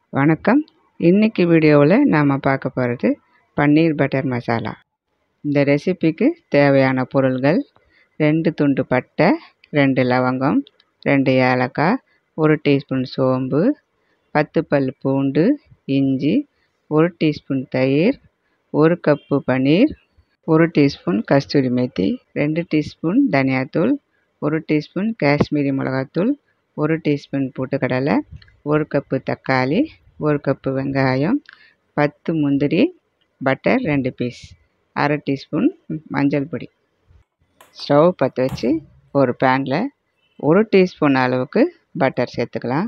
வணக்கம் இன்றைக்கி வீடியோவில் நாம் பார்க்க போகிறது பன்னீர் பட்டர் மசாலா இந்த ரெசிபிக்கு தேவையான பொருள்கள் ரெண்டு துண்டு பட்டை ரெண்டு லவங்கம் ரெண்டு ஏலக்காய் ஒரு டீஸ்பூன் சோம்பு பத்து பல் பூண்டு இஞ்சி ஒரு டீஸ்பூன் தயிர் ஒரு கப்பு பன்னீர் ஒரு டீஸ்பூன் கஸ்தூரி மேத்தி ரெண்டு டீஸ்பூன் தனியாத்தூள் ஒரு டீஸ்பூன் காஷ்மீரி மிளகாத்தூள் ஒரு டீஸ்பூன் பொட்டுக்கடலை ஒரு கப்பு தக்காளி ஒரு கப்பு வெங்காயம் பத்து முந்திரி பட்டர் ரெண்டு பீஸ் அரை டீஸ்பூன் மஞ்சள் பொடி ஸ்டவ் பற்ற வச்சு ஒரு பேனில் ஒரு டீஸ்பூன் அளவுக்கு பட்டர் சேர்த்துக்கலாம்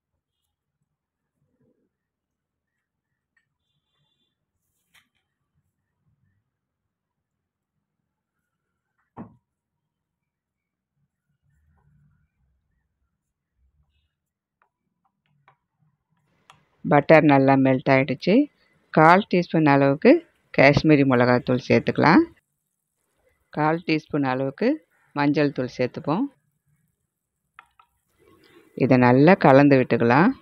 பட்டர் நல்லா மெல்ட் ஆகிடுச்சு கால் டீஸ்பூன் அளவுக்கு காஷ்மீரி மிளகாத்தூள் சேர்த்துக்கலாம் கால் டீஸ்பூன் அளவுக்கு மஞ்சள் தூள் சேர்த்துப்போம் இதை நல்லா கலந்து விட்டுக்கலாம்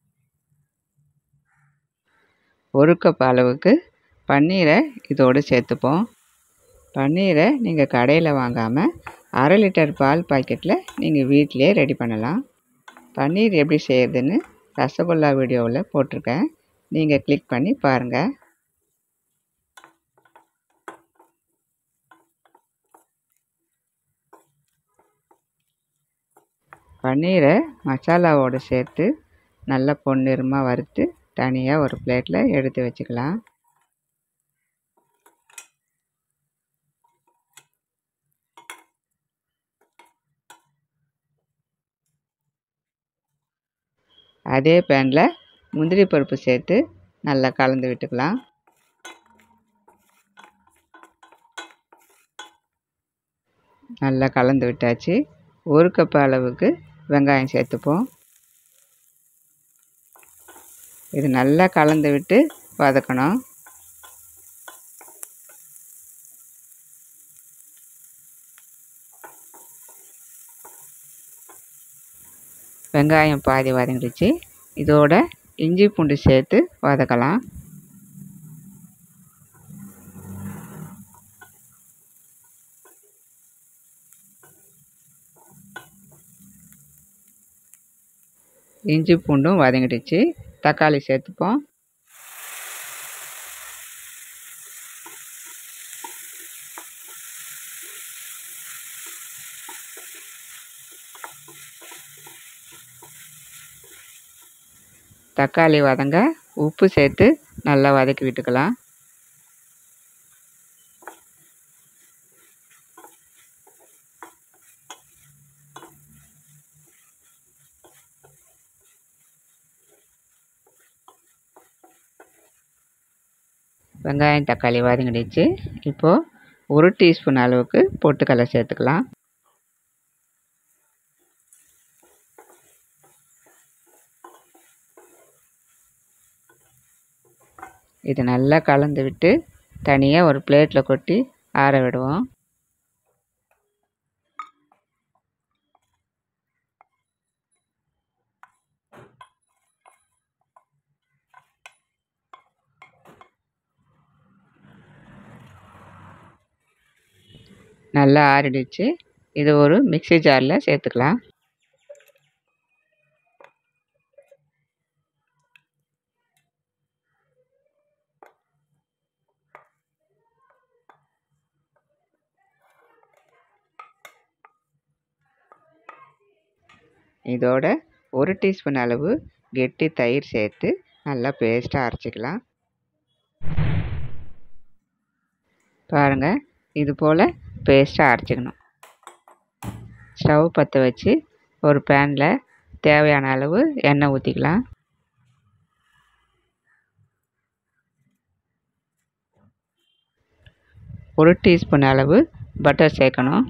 ஒரு கப் அளவுக்கு பன்னீரை இதோடு சேர்த்துப்போம் பன்னீரை நீங்கள் கடையில் வாங்காமல் அரை லிட்டர் பால் பாக்கெட்டில் நீங்கள் வீட்டிலே ரெடி பண்ணலாம் பன்னீர் எப்படி செய்கிறதுன்னு ரசகுல்லா வீடியோவில் போட்டிருக்கேன் நீங்கள் கிளிக் பண்ணி பாருங்கள் பன்னீரை மசாலாவோடு சேர்த்து நல்லா பொன்னிறமாக வறுத்து தனியாக ஒரு பிளேட்டில் எடுத்து வச்சுக்கலாம் அதே பேனில் முந்திரி பருப்பு சேர்த்து நல்லா கலந்து விட்டுக்கலாம் நல்லா கலந்து விட்டாச்சு ஒரு கப் அளவுக்கு வெங்காயம் சேர்த்துப்போம் இது நல்லா கலந்து விட்டு வதக்கணும் வெங்காயம் பாதி வதங்கிடுச்சு இதோட இஞ்சி பூண்டு சேர்த்து வதக்கலாம் இஞ்சி பூண்டும் வதங்கிடுச்சு தக்காளி சேர்த்துப்போம் தக்காளி வதங்க உப்பு சேர்த்து நல்லா வதக்கி விட்டுக்கலாம் வெங்காயம் தக்காளி வதங்கிடுச்சு இப்போது ஒரு டீஸ்பூன் அளவுக்கு பொட்டுக்கடலை சேர்த்துக்கலாம் இது நல்லா கலந்து விட்டு தனியாக ஒரு பிளேட்டில் கொட்டி ஆற விடுவோம் நல்லா ஆறிடுச்சு இது ஒரு மிக்சி ஜாரில் சேர்த்துக்கலாம் இதோட ஒரு டீஸ்பூன் அளவு கெட்டி தயிர் சேர்த்து நல்லா பேஸ்ட்டாக அரைச்சிக்கலாம் பாருங்கள் இது போல் பேஸ்ட்டாக அரைச்சிக்கணும் ஸ்டவ் பற்ற வச்சு ஒரு பேனில் தேவையான அளவு எண்ணெய் ஊற்றிக்கலாம் ஒரு டீஸ்பூன் அளவு பட்டர் சேர்க்கணும்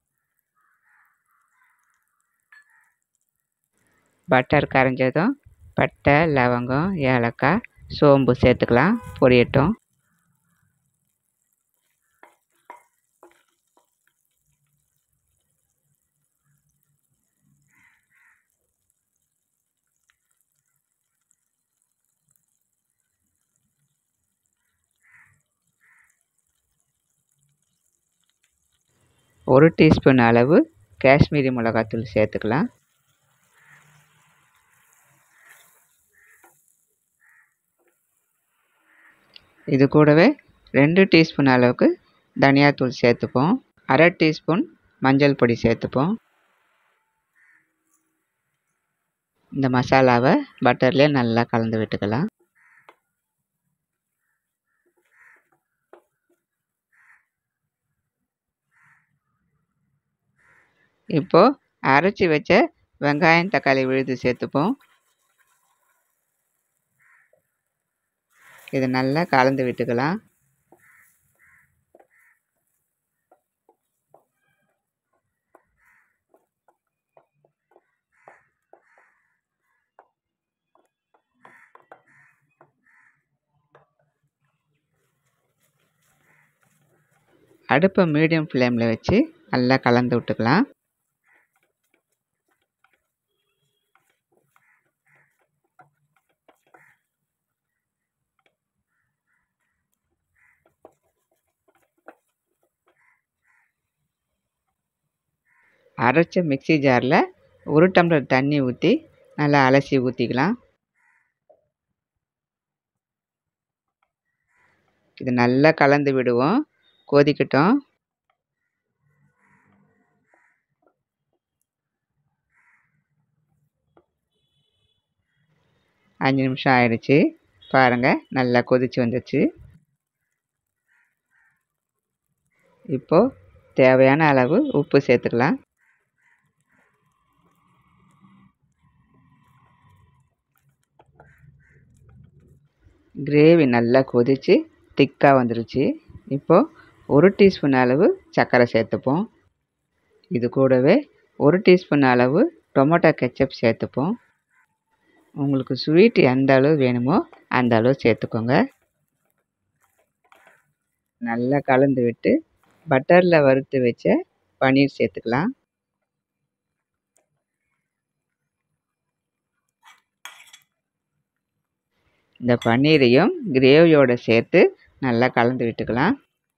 பட்டர் கரைஞ்சதும் பட்டை லவங்கம் ஏலக்காய் சோம்பு சேர்த்துக்கலாம் பொரியட்டும் ஒரு டீஸ்பூன் அளவு காஷ்மீரி மிளகாத்தூள் சேர்த்துக்கலாம் இது கூடவே ரெண்டு டீஸ்பூன் அளவுக்கு தனியாத்தூள் சேர்த்துப்போம் அரை டீஸ்பூன் மஞ்சள் பொடி சேர்த்துப்போம் இந்த மசாலாவை பட்டர்லேயே நல்லா கலந்து விட்டுக்கலாம் இப்போது அரைச்சி வச்ச வெங்காயம் தக்காளி விழுது சேர்த்துப்போம் இதை நல்லா கலந்து விட்டுக்கலாம் அடுப்பை மீடியம் ஃப்ளேமில் வச்சு நல்லா கலந்து விட்டுக்கலாம் அரைச்ச மிக்சி ஜாரில் ஒரு டம்ளர் தண்ணி ஊற்றி நல்லா அலசி ஊற்றிக்கலாம் இது நல்லா கலந்து விடுவோம் கொதிக்கட்டும் அஞ்சு நிமிஷம் ஆயிடுச்சு பாருங்கள் நல்லா கொதிச்சு வந்துச்சு இப்போது தேவையான அளவு உப்பு சேர்த்துக்கலாம் கிரேவி நல்லா கொதித்து திக்காக வந்துருச்சு இப்போது ஒரு டீஸ்பூன் அளவு சர்க்கரை சேர்த்துப்போம் இது கூடவே ஒரு டீஸ்பூன் அளவு டொமேட்டோ கெச்சப் சேர்த்துப்போம் உங்களுக்கு ஸ்வீட் எந்த அளவு வேணுமோ அந்த அளவு சேர்த்துக்கோங்க நல்லா கலந்து விட்டு பட்டரில் வறுத்து வச்ச பன்னீர் சேர்த்துக்கலாம் இந்த பன்னீரையும் கிரேவியோடு சேர்த்து நல்லா கலந்து விட்டுக்கலாம்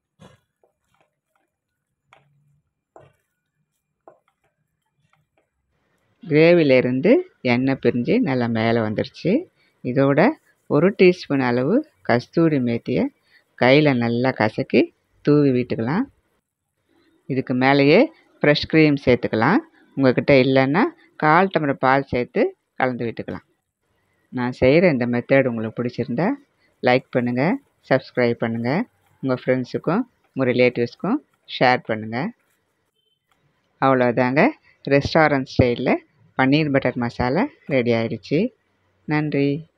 கிரேவிலேருந்து எண்ணெய் பிரிஞ்சு நல்லா மேலே வந்துருச்சு இதோட ஒரு டீஸ்பூன் அளவு கஸ்தூரி மேத்தியை கையில் நல்லா கசக்கி தூவி விட்டுக்கலாம் இதுக்கு மேலேயே ஃப்ரெஷ் க்ரீம் சேர்த்துக்கலாம் உங்கள்கிட்ட இல்லைன்னா கால் டம்ளர் பால் சேர்த்து கலந்து விட்டுக்கலாம் நான் செய்கிற இந்த மெத்தட் உங்களுக்கு பிடிச்சிருந்தா லைக் பண்ணுங்கள் சப்ஸ்கிரைப் பண்ணுங்கள் உங்கள் ஃப்ரெண்ட்ஸுக்கும் உங்கள் ரிலேட்டிவ்ஸ்க்கும் ஷேர் பண்ணுங்கள் அவ்வளோதாங்க ரெஸ்டாரண்ட் ஸ்டைலில் பன்னீர் பட்டர் மசாலா ரெடி ஆயிடுச்சு நன்றி